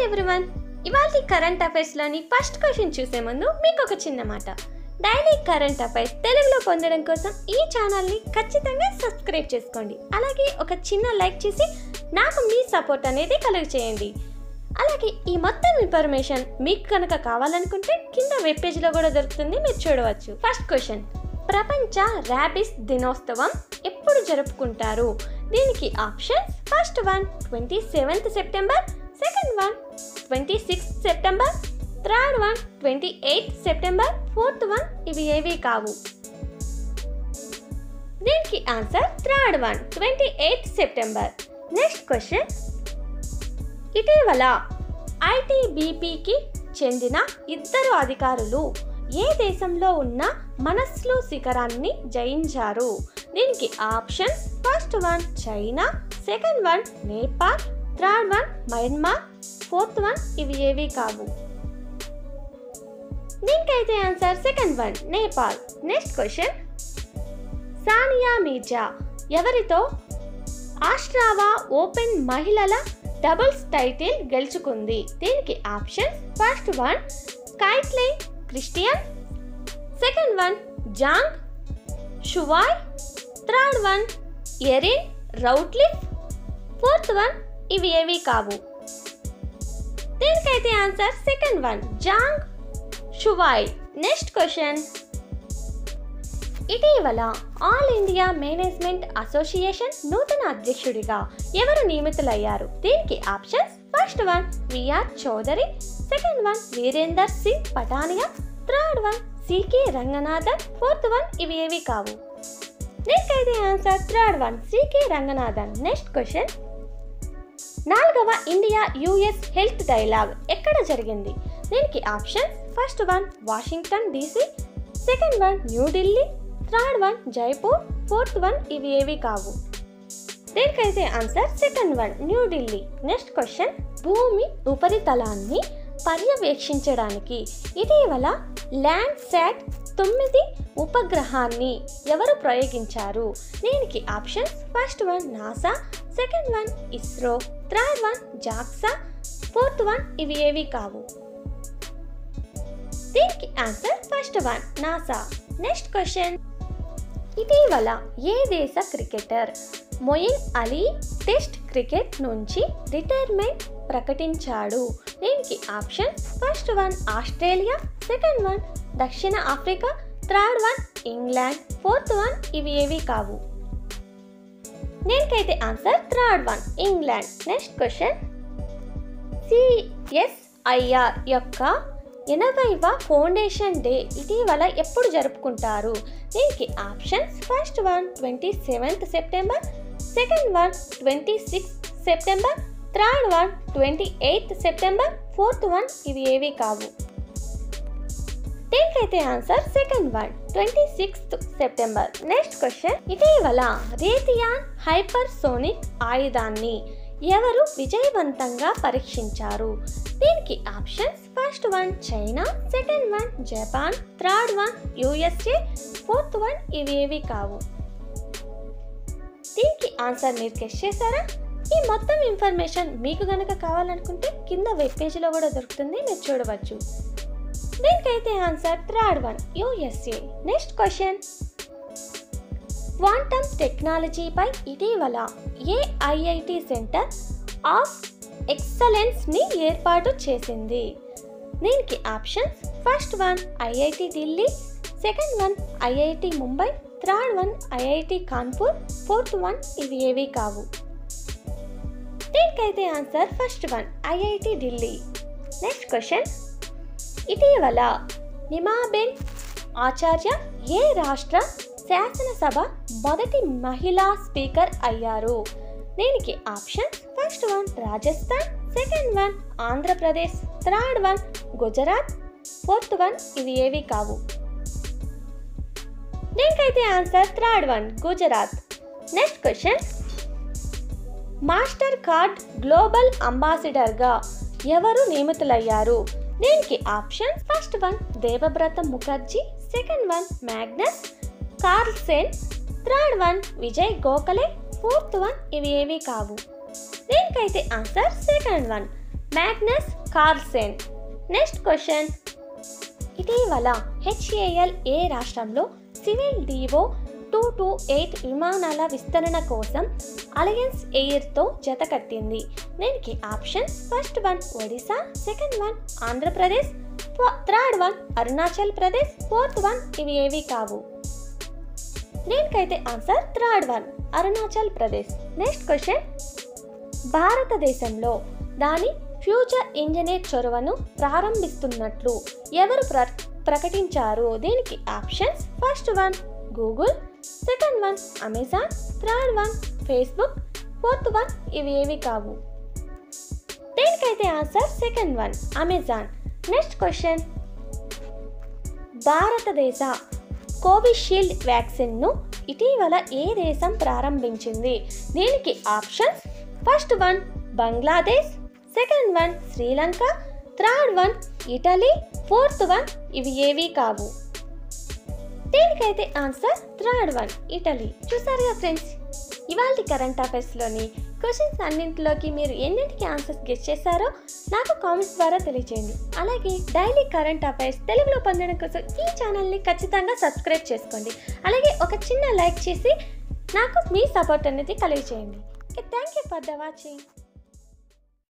everyone ఇవాళ current అఫైర్స్లోని first question చూసే ముందు మీకు ఒక చిన్న మాట డైలీ కరెంట్ అఫైర్స్ తెలుగులో పొందడం కోసం ఈ ఛానల్ని ఖచ్చితంగా సబ్స్క్రైబ్ చేసుకోండి అలాగే ఒక చిన్న లైక్ చేసి నాకు మీ సపోర్ట్ అనేది కలుగ చేయండి అలాగే ఈ మొత్తం ఇన్ఫర్మేషన్ మీకు కనుక కావాలనుకుంటే కింద వెబ్ పేజ్లో కూడా దొరుకుతుంది మీరు చూడవచ్చు ఫస్ట్ క్వశ్చన్ ప్రపంచ ర్యాబిస్ దినోత్సవం ఎప్పుడు జరుపుకుంటారు దీనికి options first one twenty seventh September second one twenty sixth September third one twenty eighth September fourth one ఇవి ఏవి కావు దీనికి answer third one twenty eighth September next question ఇటీవల ఐటీబీపీకి చెందిన ఇద్దరు అధికారులు ఏ దేశంలో ఉన్న మనస్లు శిఖరాన్ని జయించారు దీనికి option first one China second one Nepal third one Myanmar fourth one ఇవి ఏవి కావు దీనికైతే answer second one Nepal next question Sania Mirza ఎవరితో ఆస్ట్రావా ఓపెన్ మహిళల డబుల్స్ టైటిల్ గెలుచుకుంది దీనికి option first one Kaitlyn Christian second one Zhang Shuai third one Erin Routliffe fourth one ఇవి ఏవి కావు దీనికైతే answer second one Zhang Shuai next question ఇటీవల all India management association నూతన అధ్యక్షుడిగా ఎవరు నియమితులయ్యారు దీనికి options first one VR Chaudhary second one Virender Singh Pathania third one CK Ranganathan fourth one ఇవి ఏవి కావు దీనికైతే answer third one CK Ranganathan next question నాలుగవ ఇండియా యుఎస్ హెల్త్ డైలాగ్ ఎక్కడ జరిగింది దీనికి options first one Washington DC second one New Delhi third one Jaipur fourth one ఇవి ఏవి కావు దీనికైతే answer second one New Delhi next question భూమి ఉపరితలాన్ని పర్యవేక్షించడానికి ఇటీవల ల్యాండ్ శాట్ తొమ్మిది ఉపగ్రహాన్ని ఎవరు ప్రయోగించారు దీనికి options first one NASA second one ISRO third one JAXA fourth one ఇవి ఏవి కావు దీనికి answer first one NASA next question ఇటీవల ఏ దేశ cricketer Moeen Ali test cricket నుంచి రిటైర్మెంట్ ప్రకటించాడు దీనికి option first one Australia second one దక్షిణ Africa third one England fourth one ఇవి ఏవి కావు దీనికైతే answer third one England next question CSIR యొక్క ఎనభైవ ఫౌండేషన్ డే ఇటీవల ఎప్పుడు జరుపుకుంటారు దీనికి options first one twenty seventh September second one twenty sixth September third one twenty eighth September fourth one ఇవి ఏవి కావు దీనికైతే answer second one twenty sixth September next question ఇటీవల రేతియాన్ హైపర్ సోనిక్ ఆయుధాన్ని ఎవరు విజయవంతంగా పరీక్షించారు దీనికి options first one China second one Japan third one USA fourth one ఇవి ఏవి కావు దీనికి ఆన్సర్ మీరు గెస్ చేశారా ఈ మొత్తం ఇన్ఫర్మేషన్ మీకు గనక కావాలనుకుంటే కింద వెబ్ పేజీలో కూడా దొరుకుతుంది మీరు చూడవచ్చు దీనికైతే answer third one USA next question quantum టెక్నాలజీపై ఇటీవల ఏఐఐటి సెంటర్ ఆఫ్ ఎక్సలెన్స్ని ఏర్పాటు చేసింది దీనికి options first one IIT Delhi second one IIT Mumbai third one IIT Kanpur fourth one ఇవి ఏవి కావు దీనికైతే answer first one IIT Delhi next question ఇటీవల నిమాబెన్ ఆచార్య ఏ రాష్ట్ర శాసనసభ మొదటి మహిళా స్పీకర్ అయ్యారు దీనికి option first one Rajasthan second one Andhra Pradesh third one Gujarat fourth one ఇవి ఏవి కావు దీనికైతే answer third one Gujarat next question Mastercard global అంబాసిడర్గా ఎవరు నియమితులయ్యారు దీనికి option first one Debabrata Mukherjee second one Magnus Carlsen third one Vijay Gokhale fourth one ఇవి ఏవి కావు దీనికైతే answer second one Magnus Carlsen next question ఇటీవల హెచ్ఏఎల్ ఏ రాష్ట్రంలో civil DO two two eight విమానాల విస్తరణ కోసం అలయన్స్ ఎయిర్తో జతకట్టింది దీనికి option first one Odisha second one Andhra Pradesh third one Arunachal Pradesh fourth one ఇవి ఏవి కావు దీనికైతే answer third one Arunachal Pradesh next question భారతదేశంలో దాని ఫ్యూచర్ ఇంజనీర్ చొరవను ప్రారంభిస్తున్నట్లు ఎవరు ప్ర ప్రకటించారు దీనికి options first one Google second one Amazon third one Facebook fourth one ఇవి ఏవి కావు దీనికైతే answer second one Amazon next question భారతదేశ కోవిషీల్డ్ వ్యాక్సిన్ను ఇటీవల ఏ దేశం ప్రారంభించింది దీనికి options first one Bangladesh second one Sri Lanka third one Italy fourth one ఇవి ఏవి కావు దీనికైతే ఆన్సర్ థర్డ్ వన్ ఇటలీ చూసారుగా ఫ్రెండ్స్ ఇవాళ కరెంట్ అఫైర్స్లోని క్వశ్చన్స్ అన్నింటిలోకి మీరు ఎన్నింటికి ఆన్సర్స్ గెస్ట్ చేశారో నాకు కామెంట్స్ ద్వారా తెలియజేయండి అలాగే డైలీ కరెంట్ అఫైర్స్ తెలుగులో పొందడం కోసం ఈ ఛానల్ని ఖచ్చితంగా సబ్స్క్రైబ్ చేసుకోండి అలాగే ఒక చిన్న లైక్ చేసి నాకు మీ సపోర్ట్ అనేది కలిగజేయండి thank you for the watching